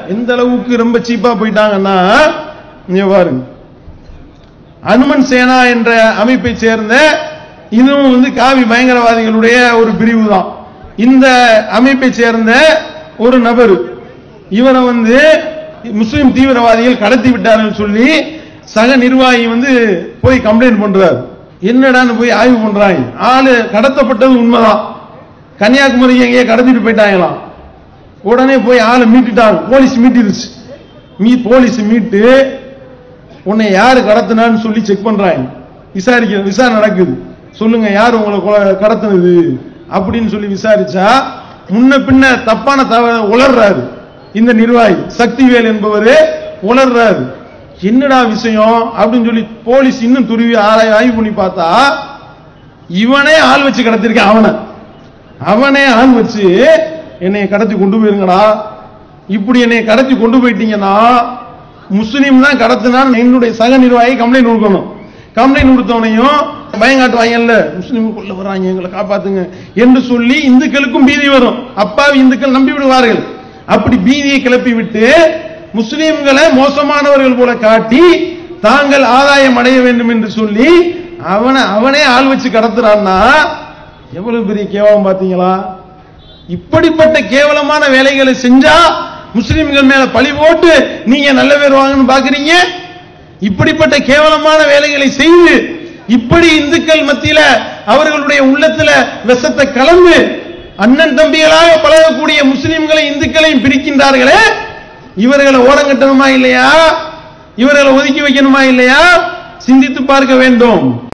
எந்த அளவுக்கு ரொம்ப சீப்பா போயிட்டாங்கன்னா இங்க பாருங்க அனுமன் சேனா என்ற அமைப்பை சேர்ந்த இதுவும் வந்து காவி பயங்கரவாதிகளுடைய ஒரு பிரிவு தான் இந்த அமைப்பை சேர்ந்த ஒரு நபர் இவரை வந்து முஸ்லிம் தீவிரவாதிகள் கடத்தி விட்டார்கள் சொல்லி சக நிர்வாகி வந்து போய் கம்ப்ளைண்ட் பண்றாரு என்னடான்னு போய் ஆய்வு பண்றாங்க ஆளு கடத்தப்பட்டது உண்மைதான் கன்னியாகுமரிக்கு எங்கேயே கடத்திட்டு போயிட்டாங்களாம் உடனே போய் ஆளை மீட்டுட்டாங்க போலீஸ் மீட்டிருச்சு மீ போலீஸ் மீட்டு உன்னை யாரு கடத்தினான்னு சொல்லி செக் பண்றாங்க விசாரிக்க விசாரணை நடக்குது சொல்லுங்க யார் உங்களை கொ- கடத்தினது அப்படின்னு சொல்லி விசாரிச்சா முன்ன பின்ன தப்பான தவ உளர்றாரு இந்த நிர்வாகி சக்திவேல் என்பவர் உளர்றாரு என்னடா விஷயம் அப்படின்னு சொல்லி போலீஸ் இன்னும் துருவி ஆராய் ஆய்வு பண்ணி பார்த்தா இவனே ஆள் வச்சு கடத்திருக்கான் அவனை அவனே ஆள் வச்சு என்னை கடத்தி கொண்டு போயிருங்கடா இப்படி என்னை கடத்தி கொண்டு போயிட்டீங்கன்னா முஸ்லீம் தான் கடத்தினான்னு என்னுடைய சக நிர்வாகி கம்ப்ளைண்ட் கொடுக்கணும் கம்ப்ளைண்ட் கொடுத்தவனையும் பயங்காட்டுவாங்கல்ல முஸ்லீம் கொள்ள வர்றாங்க எங்களை காப்பாத்துங்க என்று சொல்லி இந்துக்களுக்கும் பீதி வரும் அப்பாவி இந்துக்கள் நம்பி விடுவார்கள் அப்படி பீதியை கிளப்பி விட்டு முஸ்லீம்களை மோசமானவர்கள் போல காட்டி தாங்கள் ஆதாயம் அடைய வேண்டும் என்று சொல்லி அவனை அவனே ஆள் வச்சு கடத்துறான்னா எவ்வளவு பெரிய கேவலம் பாத்தீங்களா இப்படிப்பட்ட கேவலமான வேலைகளை செஞ்சா முஸ்லிம்கள் மேல பழி போட்டு நீங்க நல்ல பேர் வாங்கன்னு பாக்குறீங்க இப்படிப்பட்ட கேவலமான வேலைகளை செய்து இப்படி இந்துக்கள் மத்தியில அவர்களுடைய உள்ளத்துல விஷத்தை கலந்து அண்ணன் தம்பிகளாக பழகக்கூடிய முஸ்லிம்களை இந்துக்களையும் பிரிக்கின்றார்களே இவர்களை ஓரங்கட்டணுமா இல்லையா இவர்களை ஒதுக்கி வைக்கணுமா இல்லையா சிந்தித்து பார்க்க வேண்டும்